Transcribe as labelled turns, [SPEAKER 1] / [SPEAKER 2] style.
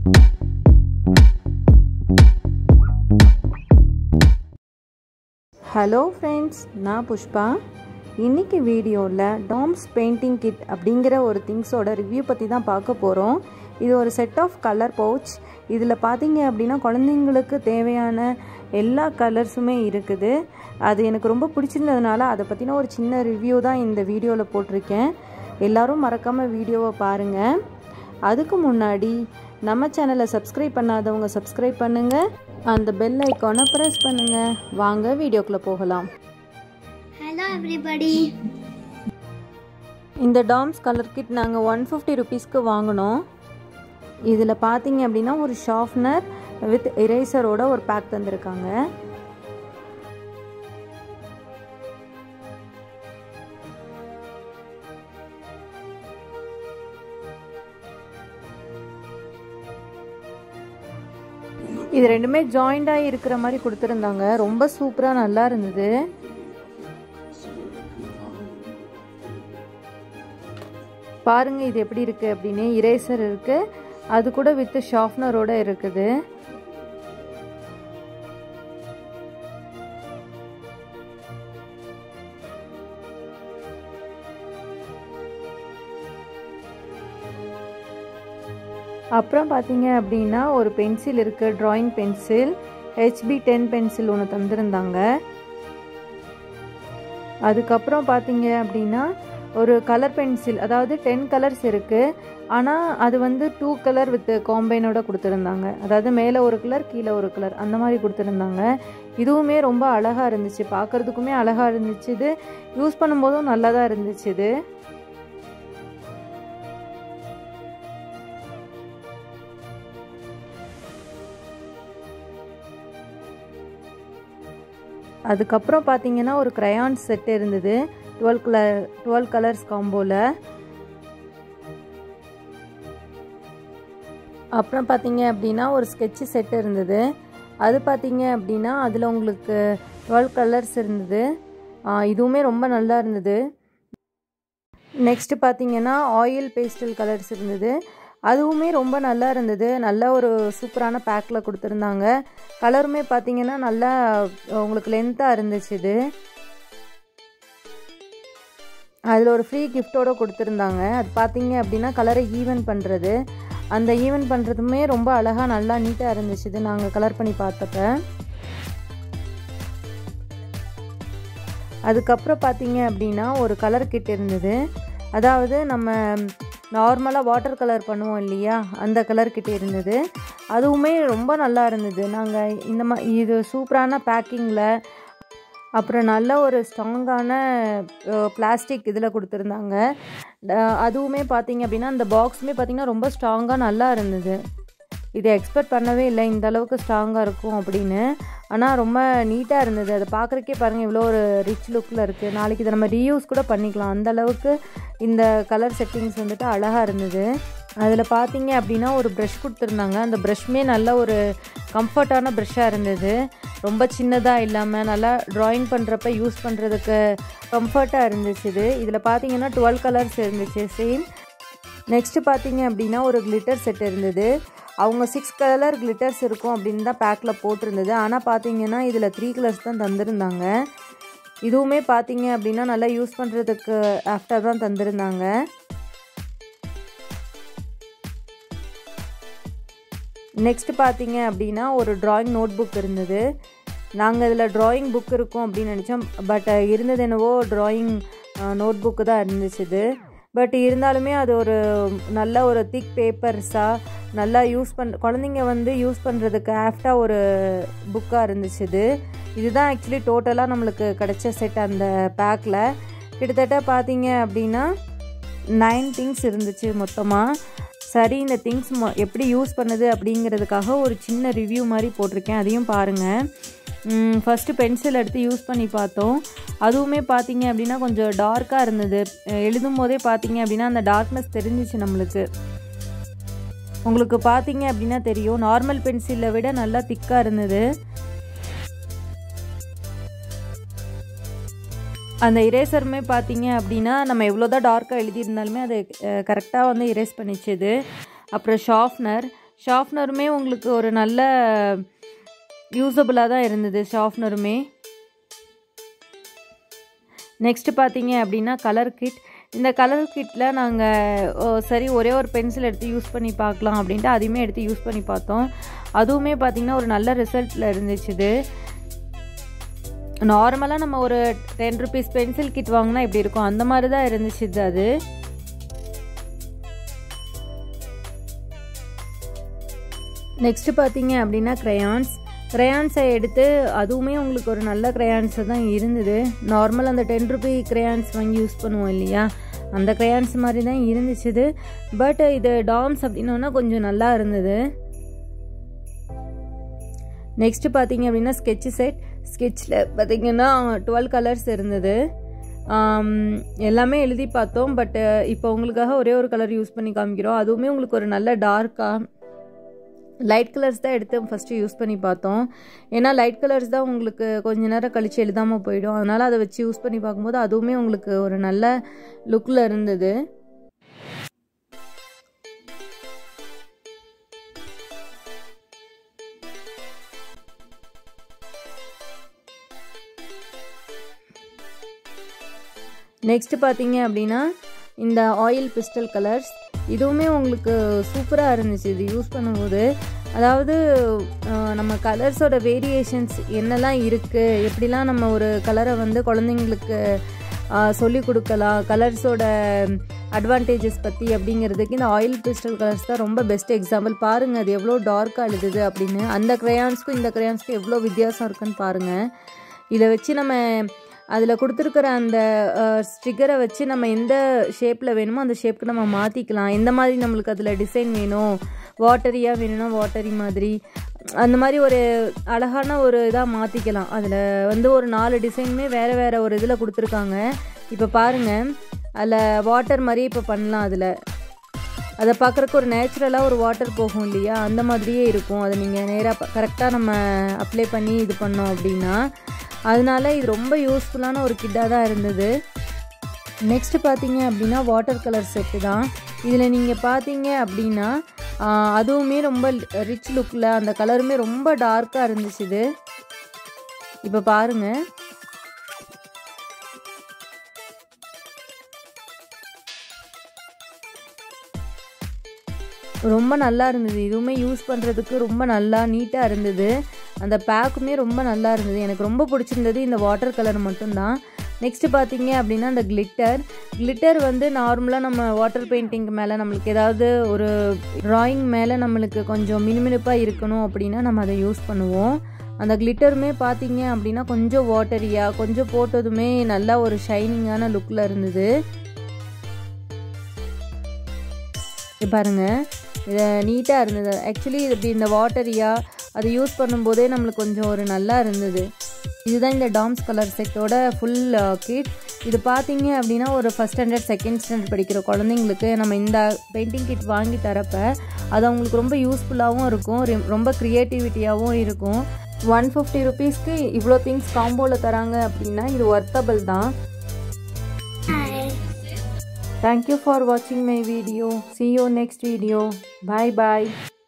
[SPEAKER 1] Hello friends நான் புஷ்பா இன்றைக்கி வீடியோவில் டாம்ஸ் பெயிண்டிங் கிட் அப்படிங்கிற ஒரு திங்ஸோட ரிவ்யூ பற்றி தான் பார்க்க போகிறோம் இது ஒரு செட் ஆஃப் கலர் பவுச் இதில் பார்த்தீங்க அப்படின்னா குழந்தைங்களுக்கு தேவையான எல்லா கலர்ஸுமே இருக்குது அது எனக்கு ரொம்ப பிடிச்சிருந்ததுனால அதை பற்றின ஒரு சின்ன ரிவ்யூ தான் இந்த வீடியோவில் போட்டிருக்கேன் எல்லோரும் மறக்காமல் வீடியோவை பாருங்கள் அதுக்கு முன்னாடி நம்ம சேனலை சப்ஸ்கிரைப் பண்ணாதவங்க சப்ஸ்கிரைப் பண்ணுங்கள் அந்த பெல் ஐக்கானை ப்ரெஸ் பண்ணுங்கள் வாங்க வீடியோக்குள்ளே போகலாம்
[SPEAKER 2] ஹலோ எவ்ரிபடி
[SPEAKER 1] இந்த டாம்ஸ் கலர் கிட் நாங்கள் ஒன் ஃபிஃப்டி ருபீஸ்க்கு வாங்கினோம் இதில் பார்த்தீங்க அப்படின்னா ஒரு ஷார்ப்னர் வித் இரேசரோட ஒரு பேக் தந்திருக்காங்க இது ரெண்டுமே ஜாயிண்டாகி இருக்கிற மாதிரி கொடுத்துருந்தாங்க ரொம்ப சூப்பராக நல்லா இருந்தது பாருங்க இது எப்படி இருக்கு அப்படின்னு இரேசர் இருக்கு அது கூட வித் ஷார்ப்னரோட இருக்குது அப்புறம் பார்த்தீங்க அப்படின்னா ஒரு பென்சில் இருக்குது drawing pencil HB ten pencil ஒன்று தந்திருந்தாங்க அதுக்கப்புறம் பார்த்தீங்க அப்படின்னா ஒரு கலர் பென்சில் அதாவது டென் கலர்ஸ் இருக்குது ஆனால் அது வந்து டூ கலர் வித் காம்பைனோட கொடுத்துருந்தாங்க அதாவது மேலே ஒரு கலர் கீழே ஒரு கலர் அந்த மாதிரி கொடுத்துருந்தாங்க இதுவுமே ரொம்ப அழகாக இருந்துச்சு பார்க்குறதுக்குமே அழகாக இருந்துச்சு இது யூஸ் பண்ணும்போதும் நல்லா தான் இருந்துச்சு இது அதுக்கப்புறம் பார்த்தீங்கன்னா ஒரு க்ரையான்ஸ் செட் இருந்தது டுவெல் கலர் டுவெல் கலர்ஸ் காம்போவில் அப்புறம் பார்த்தீங்க அப்படின்னா ஒரு ஸ்கெட்சு செட் இருந்தது அது பார்த்தீங்க அப்படின்னா அதில் உங்களுக்கு டுவெல் கலர்ஸ் இருந்தது இதுவுமே ரொம்ப நல்லா இருந்தது நெக்ஸ்ட்டு பார்த்தீங்கன்னா ஆயில் பேஸ்டல் கலர்ஸ் இருந்தது அதுவுமே ரொம்ப நல்லா இருந்தது நல்ல ஒரு சூப்பரான பேக்கில் கொடுத்துருந்தாங்க கலருமே பார்த்தீங்கன்னா நல்லா உங்களுக்கு லென்த்தாக இருந்துச்சு இது அதில் ஒரு ஃப்ரீ கிஃப்டோடு கொடுத்துருந்தாங்க அது பார்த்தீங்க அப்படின்னா கலரை ஈவன் பண்ணுறது அந்த ஈவன் பண்ணுறதுமே ரொம்ப அழகாக நல்லா நீட்டாக இருந்துச்சு இது நாங்கள் கலர் பண்ணி பார்த்தப்ப அதுக்கப்புறம் பார்த்தீங்க அப்படின்னா ஒரு கலர் கிட் இருந்தது அதாவது நம்ம நார்மலாக வாட்டர் கலர் பண்ணுவோம் இல்லையா அந்த கலர் கிட்ட இருந்தது அதுவுமே ரொம்ப நல்லா இருந்தது நாங்கள் இந்த மா இது சூப்பரான பேக்கிங்கில் அப்புறம் நல்ல ஒரு ஸ்ட்ராங்கான பிளாஸ்டிக் இதில் கொடுத்துருந்தாங்க அதுவுமே பார்த்தீங்க அப்படின்னா அந்த பாக்ஸுமே பார்த்திங்கன்னா ரொம்ப ஸ்ட்ராங்காக நல்லா இருந்தது இதை எக்ஸ்பெக்ட் பண்ணவே இல்லை இந்த அளவுக்கு ஸ்ட்ராங்காக இருக்கும் அப்படின்னு ஆனால் ரொம்ப நீட்டாக இருந்தது அதை பார்க்குறக்கே பாருங்கள் இவ்வளோ ஒரு ரிச் லுக்கில் இருக்குது நாளைக்கு இதை நம்ம ரீயூஸ் கூட பண்ணிக்கலாம் அந்த அளவுக்கு இந்த கலர் செட்டிங்ஸ் வந்துட்டு அழகாக இருந்தது அதில் பார்த்தீங்க அப்படின்னா ஒரு ப்ரஷ் கொடுத்துருந்தாங்க அந்த ப்ரஷ்மே நல்ல ஒரு கம்ஃபர்டான ப்ரஷ்ஷாக இருந்தது ரொம்ப சின்னதாக இல்லாமல் நல்லா ட்ராயிங் பண்ணுறப்ப யூஸ் பண்ணுறதுக்கு கம்ஃபர்ட்டாக இருந்துச்சு இது இதில் பார்த்தீங்கன்னா டுவெல் கலர்ஸ் இருந்துச்சு சேம் நெக்ஸ்ட்டு பார்த்தீங்க அப்படின்னா ஒரு கிளிட்டர் செட் இருந்தது அவங்க சிக்ஸ் கலர் கிளிட்டர்ஸ் இருக்கும் அப்படின்னு தான் பேக்கில் போட்டிருந்தது ஆனால் பார்த்தீங்கன்னா இதில் த்ரீ கலர்ஸ் தான் தந்திருந்தாங்க இதுவுமே பார்த்தீங்க அப்படின்னா நல்லா யூஸ் பண்ணுறதுக்கு ஆஃப்டர் தான் தந்திருந்தாங்க நெக்ஸ்ட் பார்த்தீங்க அப்படின்னா ஒரு ட்ராயிங் நோட் புக் இருந்தது நாங்கள் இதில் ட்ராயிங் புக் இருக்கும் அப்படின்னு நினச்சோம் பட் இருந்தது என்னவோ ட்ராயிங் நோட் புக்கு தான் இருந்துச்சு இது பட் இருந்தாலுமே அது ஒரு நல்ல ஒரு திக் பேப்பர்ஸாக நல்லா யூஸ் பண் குழந்தைங்க வந்து யூஸ் பண்ணுறதுக்கு ஆஃப்டாக ஒரு புக்காக இருந்துச்சு இது இதுதான் ஆக்சுவலி டோட்டலாக நம்மளுக்கு கிடைச்ச செட் அந்த பேக்கில் கிட்டத்தட்ட பார்த்தீங்க அப்படின்னா நைன் திங்ஸ் இருந்துச்சு மொத்தமாக சரி இந்த திங்ஸ் மொ எப்படி யூஸ் பண்ணுது அப்படிங்கிறதுக்காக ஒரு சின்ன ரிவ்யூ மாதிரி போட்டிருக்கேன் அதையும் பாருங்கள் ஃபஸ்ட்டு பென்சில் எடுத்து யூஸ் பண்ணி பார்த்தோம் அதுவுமே பார்த்தீங்க அப்படின்னா கொஞ்சம் டார்க்காக இருந்தது எழுதும் போதே பார்த்தீங்க அப்படின்னா அந்த டார்க்னஸ் தெரிஞ்சிச்சு நம்மளுக்கு உங்களுக்கு பார்த்தீங்க அப்படின்னா தெரியும் நார்மல் பென்சிலை விட நல்லா திக்காக இருந்தது அந்த இரேசருமே பார்த்தீங்க அப்படின்னா நம்ம எவ்வளோ தான் டார்க்காக எழுதியிருந்தாலுமே அது கரெக்டாக வந்து இரேஸ் பண்ணிச்சுது அப்புறம் ஷார்ப்னர் ஷார்ப்னருமே உங்களுக்கு ஒரு நல்ல யூஸபுளாக தான் இருந்தது ஷார்ப்னருமே நெக்ஸ்ட்டு பார்த்தீங்க அப்படின்னா கலர் கிட் இந்த கலர் கிட்டில் நாங்கள் சரி ஒரே ஒரு பென்சில் எடுத்து யூஸ் பண்ணி பார்க்கலாம் அப்படின்ட்டு அதையுமே எடுத்து யூஸ் பண்ணி பார்த்தோம் அதுவுமே பார்த்திங்கன்னா ஒரு நல்ல ரிசல்ட்டில் இருந்துச்சு இது நார்மலாக நம்ம ஒரு டென் ருபீஸ் பென்சில் கிட் வாங்கினா இப்படி இருக்கும் அந்த மாதிரி தான் இருந்துச்சு இது அது நெக்ஸ்ட்டு பார்த்தீங்க அப்படின்னா க்ரையான்ஸ் க்ரையான்ஸை எடுத்து அதுவுமே உங்களுக்கு ஒரு நல்ல க்ரையான்ஸை தான் இருந்தது நார்மல் அந்த டென் ருபி க்ரையான்ஸ் வாங்கி யூஸ் பண்ணுவோம் இல்லையா அந்த க்ரையான்ஸ் மாதிரி தான் இருந்துச்சு பட் இது டாம்ஸ் அப்படின்னோன்னா கொஞ்சம் நல்லா இருந்தது நெக்ஸ்ட்டு பார்த்தீங்க அப்படின்னா ஸ்கெட்சு செட் ஸ்கெட்சில் பார்த்தீங்கன்னா டுவெல் கலர்ஸ் இருந்தது எல்லாமே எழுதி பார்த்தோம் பட் இப்போ உங்களுக்காக ஒரே ஒரு கலர் யூஸ் பண்ணி காமிக்கிறோம் அதுவுமே உங்களுக்கு ஒரு நல்ல டார்க்காக லைட் கலர்ஸ் தான் எடுத்து ஃபஸ்ட்டு யூஸ் பண்ணி பார்த்தோம் ஏன்னா லைட் கலர்ஸ் தான் உங்களுக்கு கொஞ்ச நேரம் கழித்து எழுதாமல் போயிடும் அதனால் அதை வச்சு யூஸ் பண்ணி பார்க்கும்போது அதுவுமே உங்களுக்கு ஒரு நல்ல லுக்கில் இருந்தது நெக்ஸ்ட் பார்த்தீங்க அப்படின்னா இந்த ஆயில் பிஸ்டல் கலர்ஸ் இதுவுமே உங்களுக்கு சூப்பராக இருந்துச்சு இது யூஸ் பண்ணும்போது அதாவது நம்ம கலர்ஸோட வேரியேஷன்ஸ் என்னெல்லாம் இருக்குது எப்படிலாம் நம்ம ஒரு கலரை வந்து குழந்தைங்களுக்கு சொல்லி கொடுக்கலாம் கலர்ஸோட அட்வான்டேஜஸ் பற்றி அப்படிங்கிறதுக்கு இந்த ஆயில் பிஸ்டல் கலர்ஸ் தான் ரொம்ப பெஸ்ட் எக்ஸாம்பிள் பாருங்கள் அது எவ்வளோ டார்க்காக எழுதுது அப்படின்னு அந்த க்ரையான்ஸ்க்கும் இந்த க்ரையான்ஸ்க்கும் எவ்வளோ வித்தியாசம் இருக்குன்னு பாருங்கள் இதை வச்சு நம்ம அதில் கொடுத்துருக்கிற அந்த ஸ்டிக்கரை வச்சு நம்ம எந்த ஷேப்பில் வேணுமோ அந்த ஷேப்புக்கு நம்ம மாற்றிக்கலாம் எந்த மாதிரி நம்மளுக்கு அதில் டிசைன் வேணும் வாட்டரியாக வேணும்னா வாட்டரி மாதிரி அந்த மாதிரி ஒரு அழகான ஒரு இதாக மாற்றிக்கலாம் அதில் வந்து ஒரு நாலு டிசைனுமே வேறு வேறு ஒரு இதில் கொடுத்துருக்காங்க இப்போ பாருங்கள் அதில் வாட்டர் மாதிரி இப்போ பண்ணலாம் அதில் அதை பார்க்குறக்கு ஒரு நேச்சுரலாக ஒரு வாட்டர் போகும் இல்லையா அந்த மாதிரியே இருக்கும் அதை நீங்கள் நேராக கரெக்டாக நம்ம அப்ளை பண்ணி இது பண்ணோம் அப்படின்னா அதனால இது ரொம்ப யூஸ்ஃபுல்லான ஒரு கிட்டாக தான் இருந்தது நெக்ஸ்ட் பார்த்தீங்க அப்படின்னா வாட்டர் கலர் செட்டு தான் இதில் நீங்கள் பார்த்தீங்க அப்படின்னா அதுவுமே ரொம்ப ரிச் லுக்கில் அந்த கலருமே ரொம்ப டார்க்காக இருந்துச்சு இது இப்போ பாருங்கள் ரொம்ப நல்லா இருந்தது இதுவுமே யூஸ் பண்ணுறதுக்கு ரொம்ப நல்லா நீட்டாக இருந்தது அந்த பேக்குமே ரொம்ப நல்லா இருந்தது எனக்கு ரொம்ப பிடிச்சிருந்தது இந்த வாட்டர் கலர் மட்டும்தான் நெக்ஸ்ட்டு பார்த்தீங்க அப்படின்னா அந்த கிளிட்டர் கிளிட்டர் வந்து நார்மலாக நம்ம வாட்டர் பெயிண்டிங் மேலே நம்மளுக்கு ஏதாவது ஒரு ட்ராயிங் மேலே நம்மளுக்கு கொஞ்சம் மினுமினுப்பாக இருக்கணும் அப்படின்னா நம்ம அதை யூஸ் பண்ணுவோம் அந்த கிளிட்டருமே பார்த்தீங்க அப்படின்னா கொஞ்சம் வாட்டரியாக கொஞ்சம் போட்டதுமே நல்லா ஒரு ஷைனிங்கான லுக்கில் இருந்தது பாருங்கள் இதை நீட்டாக இருந்தது ஆக்சுவலி இப்படி இந்த வாட்டரியாக அதை யூஸ் பண்ணும்போதே நம்மளுக்கு கொஞ்சம் ஒரு நல்லா இருந்தது இதுதான் இந்த டாம்ஸ் கலர் செட்டோட ஃபுல் கிட் இது பார்த்தீங்க அப்படின்னா ஒரு ஃபஸ்ட் ஸ்டாண்டர்ட் செகண்ட் ஸ்டாண்டர்ட் படிக்கிற குழந்தைங்களுக்கு நம்ம இந்த பெயிண்டிங் கிட் வாங்கி தரப்ப அது அவங்களுக்கு ரொம்ப யூஸ்ஃபுல்லாகவும் இருக்கும் ரொம்ப க்ரியேட்டிவிட்டியாகவும் இருக்கும் ஒன் ஃபிஃப்டி ருபீஸ்க்கு இவ்வளோ திங்ஸ் காம்போவில் தராங்க அப்படின்னா இது ஒர்த்தபிள் தான் Thank you for watching my video. See you next video. Bye bye.